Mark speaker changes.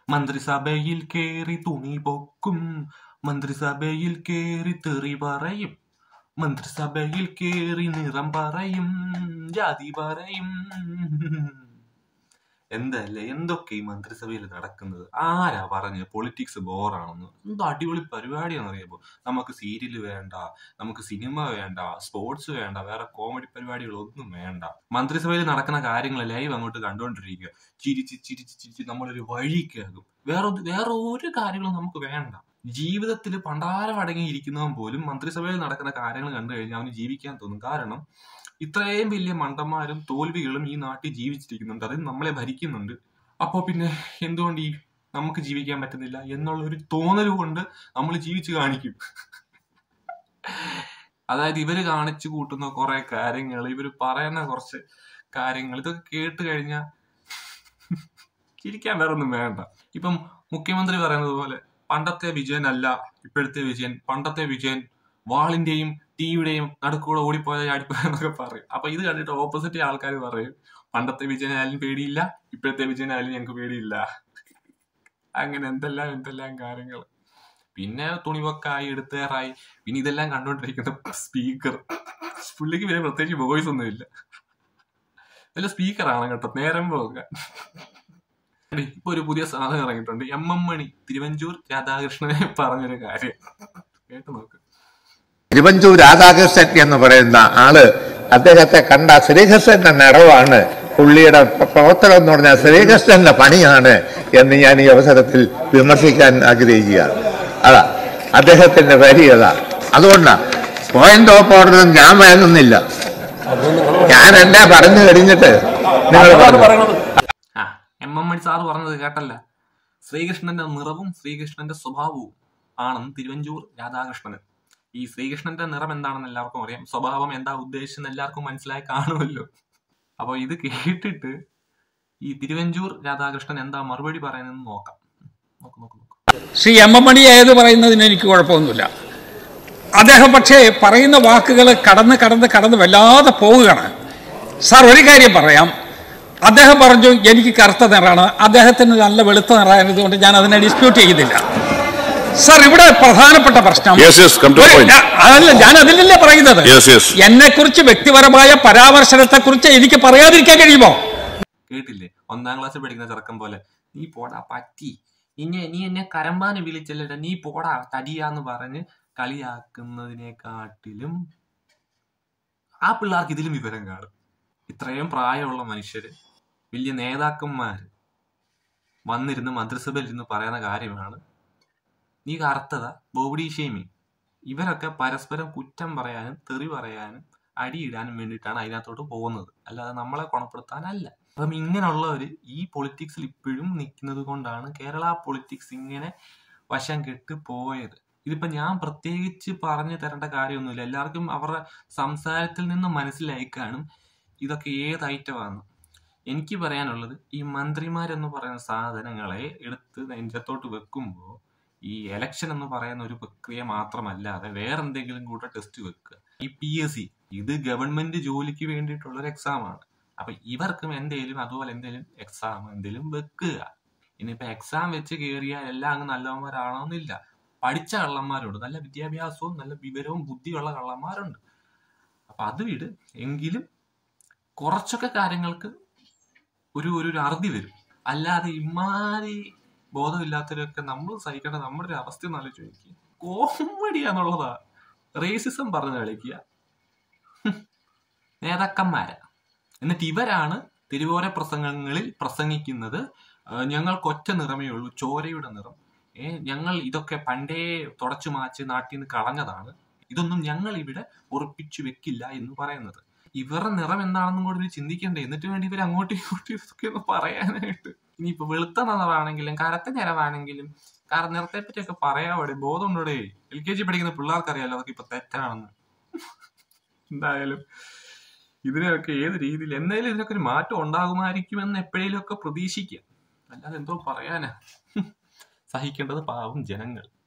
Speaker 1: മന്ത്രിസഭയിൽ കേറി തുണി പൊക്കും മന്ത്രിസഭയിൽ കേറി തെറി പറയും മന്ത്രിസഭയിൽ കേറി നിറം പറയും ജാതി പറയും എന്തല്ലേ എന്തൊക്കെ ഈ മന്ത്രിസഭയിൽ നടക്കുന്നത് ആരാ പറഞ്ഞ് പൊളിറ്റിക്സ് ബോറാണെന്ന് എന്തോ അടിപൊളി പരിപാടിയാണെന്ന് അറിയാമോ നമുക്ക് സീരിയൽ വേണ്ട നമുക്ക് സിനിമ വേണ്ട സ്പോർട്സ് വേണ്ട വേറെ കോമഡി പരിപാടികളൊന്നും വേണ്ട മന്ത്രിസഭയിൽ നടക്കുന്ന കാര്യങ്ങൾ ലൈവ് അങ്ങോട്ട് കണ്ടുകൊണ്ടിരിക്കുക ചിരിച്ച് ചിരിച്ച് ചിരിച്ച് നമ്മളൊരു വഴിക്കാകും വേറെ ഒരു- വേറെ ഒരു കാര്യങ്ങളും നമുക്ക് വേണ്ട ജീവിതത്തിൽ പണ്ടാരം അടങ്ങിയിരിക്കുന്നവൻ പോലും മന്ത്രിസഭയിൽ നടക്കുന്ന കാര്യങ്ങൾ കണ്ടു കഴിഞ്ഞാൽ അവന് ജീവിക്കാൻ തോന്നും കാരണം ഇത്രയും വലിയ മണ്ടന്മാരും തോൽവികളും ഈ നാട്ടിൽ ജീവിച്ചിരിക്കുന്നുണ്ട് അത് നമ്മളെ ഭരിക്കുന്നുണ്ട് അപ്പോ പിന്നെ എന്തുകൊണ്ട് ഈ നമുക്ക് ജീവിക്കാൻ പറ്റുന്നില്ല എന്നുള്ള ഒരു തോന്നൽ കൊണ്ട് നമ്മൾ ജീവിച്ചു കാണിക്കും അതായത് ഇവര് കാണിച്ചു കൂട്ടുന്ന കുറെ കാര്യങ്ങൾ ഇവര് പറയുന്ന കുറച്ച് കാര്യങ്ങൾ ഇതൊക്കെ കേട്ട് കഴിഞ്ഞാൽ ചിരിക്കാൻ വേറെ ഒന്നും വേണ്ട ഇപ്പം മുഖ്യമന്ത്രി പറയുന്നത് പോലെ പണ്ടത്തെ വിജയൻ അല്ല ഇപ്പോഴത്തെ വിജയൻ പണ്ടത്തെ വിജയൻ വാളിന്റെയും ടിവിയുടെയും നടുക്കൂടെ ഓടിപ്പോയ ചാടിപ്പോയെന്നൊക്കെ പറയും അപ്പൊ ഇത് കണ്ടിട്ട് ഓപ്പോസിറ്റ് ആൾക്കാർ പറയും പണ്ടത്തെ വിജയനായാലും പേടിയില്ല ഇപ്പോഴത്തെ വിജയനായാലും ഞങ്ങൾക്ക് പേടിയില്ല അങ്ങനെ എന്തെല്ലാം എന്തെല്ലാം കാര്യങ്ങൾ പിന്നെ തുണിവക്കായി എടുത്തേറായി പിന്നെ ഇതെല്ലാം കണ്ടോണ്ടിരിക്കുന്ന സ്പീക്കർ പുള്ളിക്ക് പിന്നെ പ്രത്യേകിച്ച് വോയിസ് ഒന്നുമില്ല വല്ല സ്പീക്കറാണ് കേട്ടോ നേരം പോകാൻ എടി, ഇപ്പൊ ഒരു പുതിയ സാധനം ഇറങ്ങിയിട്ടുണ്ട് എം എം മണി തിരുവഞ്ചൂർ രാധാകൃഷ്ണനെ പറഞ്ഞൊരു കാര്യം കേട്ട് നോക്ക്
Speaker 2: തിരുവഞ്ചൂർ രാധാകൃഷ്ണൻ എന്ന് പറയുന്ന ആള് അദ്ദേഹത്തെ കണ്ട ശ്രീകൃഷ്ണന്റെ നിറവാണ് പുള്ളിയുടെ പ്ര- പ്രവർത്തനം എന്ന് പറഞ്ഞാൽ ശ്രീകൃഷ്ണന്റെ പണിയാണ് എന്ന് ഞാൻ ഈ അവസരത്തിൽ വിമർശിക്കാൻ ആഗ്രഹിക്കുകയാണ് അതാ അദ്ദേഹത്തിന്റെ വരി അതാ അതുകൊണ്ടാ പോയിന്റ് ഓഫ് ഓർഡറും ഞാൻ വാങ്ങുന്നില്ല ഞാൻ എന്നെ പറഞ്ഞു കഴിഞ്ഞിട്ട് നിങ്ങൾ പറഞ്ഞു
Speaker 1: ആ എം എം മണി സാറ് പറഞ്ഞത് കേട്ടല്ല ശ്രീകൃഷ്ണന്റെ നിറവും ശ്രീകൃഷ്ണന്റെ സ്വഭാവവും ആണെന്ന് തിരുവഞ്ചൂർ രാധാകൃഷ്ണന് ഈ ശ്രീകൃഷ്ണന്റെ നിറം എന്താണെന്ന് എല്ലാവർക്കും അറിയാം സ്വഭാവം എന്താ ഉദ്ദേശിച്ചെന്ന് എല്ലാവർക്കും മനസ്സിലായി കാണുമല്ലോ അപ്പൊ ഇത് കേട്ടിട്ട് ഈ തിരുവഞ്ചൂർ രാധാകൃഷ്ണൻ എന്താ മറുപടി പറയുന്നതെന്ന് നോക്കാം നോക്ക് നോക്ക് നോക്ക്
Speaker 3: ശ്രീ എം എം മണി ഏത് പറയുന്നതിന് എനിക്ക് കുഴപ്പമൊന്നുമില്ല അദ്ദേഹം പക്ഷേ പറയുന്ന വാക്കുകൾ കടന്ന് കടന്ന് കടന്ന് വല്ലാതെ പോവുകയാണ് സാർ ഒരു കാര്യം പറയാം അദ്ദേഹം പറഞ്ഞു എനിക്ക് കറുത്ത നിറാണ് അദ്ദേഹത്തിന് നല്ല വെളുത്ത നിറായതുകൊണ്ട് ഞാൻ അതിനെ ഡിസ്പ്യൂട്ട് ചെയ്യുന്നില്ല സാർ ഇവിടെ പ്രധാനപ്പെട്ട പ്രശ്നം
Speaker 4: Yes, yes, come to the
Speaker 3: ഒരു-
Speaker 4: point.
Speaker 3: ഞാ- അതല്ല ഞാൻ അതിലല്ലേ പറയുന്നത്
Speaker 4: Yes, yes.
Speaker 3: എന്നെ കുറിച്ച് വ്യക്തിപരമായ പരാമർശനത്തെ കുറിച്ച് എനിക്ക് പറയാതിരിക്കാൻ കഴിയുമോ
Speaker 1: കേട്ടില്ലേ ഒന്നാം ക്ലാസ്സിൽ പഠിക്കുന്ന ചെറുക്കം പോലെ നീ പോടാ പറ്റി ഇനി നീ എന്നെ കരമ്പാന് വിളിച്ചല്ലട നീ പോടാ തടിയാന്ന് പറഞ്ഞ് കളിയാക്കുന്നതിനെക്കാട്ടിലും ആ പിള്ളേർക്ക് ഇതിലും വിവരം കാണും ഇത്രയും പ്രായമുള്ള മനുഷ്യര് വലിയ നേതാക്കന്മാര് വന്നിരുന്ന് മന്ത്രിസഭയിൽ ഇരുന്ന് പറയുന്ന കാര്യമാണ് നീ കറുത്തത ബോബഡി ഷെയ്മിങ് ഇവരൊക്കെ പരസ്പരം കുറ്റം പറയാനും തെറി പറയാനും അടിയിടാനും വേണ്ടിയിട്ടാണ് അതിനകത്തോട്ട് പോകുന്നത് അല്ലാതെ നമ്മളെ ഗുണപ്പെടുത്താനല്ല അപ്പം ഇങ്ങനെയുള്ളവര് ഈ പൊളിറ്റിക്സിൽ ഇപ്പോഴും നിൽക്കുന്നത് കൊണ്ടാണ് കേരള പൊളിറ്റിക്സ് ഇങ്ങനെ വശം കെട്ട് പോയത് ഇതിപ്പോ ഞാൻ പ്രത്യേകിച്ച് പറഞ്ഞു തരേണ്ട കാര്യമൊന്നുമില്ല എല്ലാവർക്കും അവരുടെ സംസാരത്തിൽ നിന്ന് മനസ്സിലായി കാണും ഇതൊക്കെ ഏത് ഐറ്റമാണ് എനിക്ക് പറയാനുള്ളത് ഈ മന്ത്രിമാരെന്ന് പറയുന്ന സാധനങ്ങളെ എടുത്ത് നെഞ്ചത്തോട്ട് വെക്കുമ്പോൾ ഈ എലക്ഷൻ എന്ന് പറയുന്ന ഒരു പ്രക്രിയ മാത്രമല്ലാതെ വേറെന്തെങ്കിലും കൂടെ ടെസ്റ്റ് വെക്കുക ഈ പി എസ് സി ഇത് ഗവൺമെന്റ് ജോലിക്ക് വേണ്ടിയിട്ടുള്ള ഒരു എക്സാം ആണ് അപ്പൊ ഇവർക്കും എന്തേലും അതുപോലെ എന്തേലും എക്സാം എന്തേലും വെക്കുക ഇനിയിപ്പോ എക്സാം വെച്ച് കയറിയാൽ എല്ലാം അങ്ങ് നല്ലവന്മാരാണോന്നില്ല പഠിച്ച കള്ളന്മാരുണ്ട് നല്ല വിദ്യാഭ്യാസവും നല്ല വിവരവും ബുദ്ധിയുള്ള കള്ളന്മാരുണ്ട് അപ്പൊ അത് വിട് എങ്കിലും കുറച്ചൊക്കെ കാര്യങ്ങൾക്ക് ഒരു ഒരു ഒരു അറുതി വരും അല്ലാതെ ഇമാരി ബോധമില്ലാത്തവരൊക്കെ നമ്മൾ സഹിക്കേണ്ട നമ്മുടെ ഒരു അവസ്ഥ ഒന്ന് ആലോചിച്ച് നോക്കി കോമഡിയാന്നുള്ളതാ റേസിസം പറഞ്ഞു കളിക്കുക ഹും. നേതാക്കന്മാരാ എന്നിട്ട് ഇവരാണ് തിരുവോര പ്രസംഗങ്ങളിൽ പ്രസംഗിക്കുന്നത് ആ, ഞങ്ങൾക്ക് ഒറ്റ നിറമേ ഉള്ളൂ ചോരയുടെ നിറം ഏ ഞങ്ങൾ ഇതൊക്കെ പണ്ടേ തുടച്ചു മാച്ച് നാട്ടിൽ നിന്ന് കളഞ്ഞതാണ് ഇതൊന്നും ഞങ്ങൾ ഇവിടെ ഉറപ്പിച്ചു വെക്കില്ല എന്ന് പറയുന്നത് ഇവരുടെ നിറം എന്താണെന്നും കൂടി ഇവര് ചിന്തിക്കണ്ടേ എന്നിട്ട് വേണ്ടി ഇവർ അങ്ങോട്ടും ഇങ്ങോട്ടും ഇതൊക്കെ ഒന്ന് പറയാനായിട്ട് ഇനിയിപ്പോ വെളുത്ത നിറമാണെങ്കിലും കറുത്ത നിറമാണെങ്കിലും കാരണം നിറത്തെ പറ്റിയൊക്കെ പറയാവിടെ ബോധമുണ്ടോടെ എൽ കെ ജി പഠിക്കുന്ന പിള്ളേർക്കറിയാലോ അതൊക്കെ ഇപ്പൊ തെറ്റാണെന്ന് എന്തായാലും ഇതിനൊക്കെ ഏത് രീതിയിൽ എന്തായാലും ഇതിനൊക്കെ ഒരു മാറ്റം ഉണ്ടാകുമായിരിക്കുമെന്ന് എപ്പോഴേലും ഒക്കെ പ്രതീക്ഷിക്കാം അല്ലാതെ എന്തോ പറയാനാ സഹിക്കേണ്ടത് പാവം ജനങ്ങൾ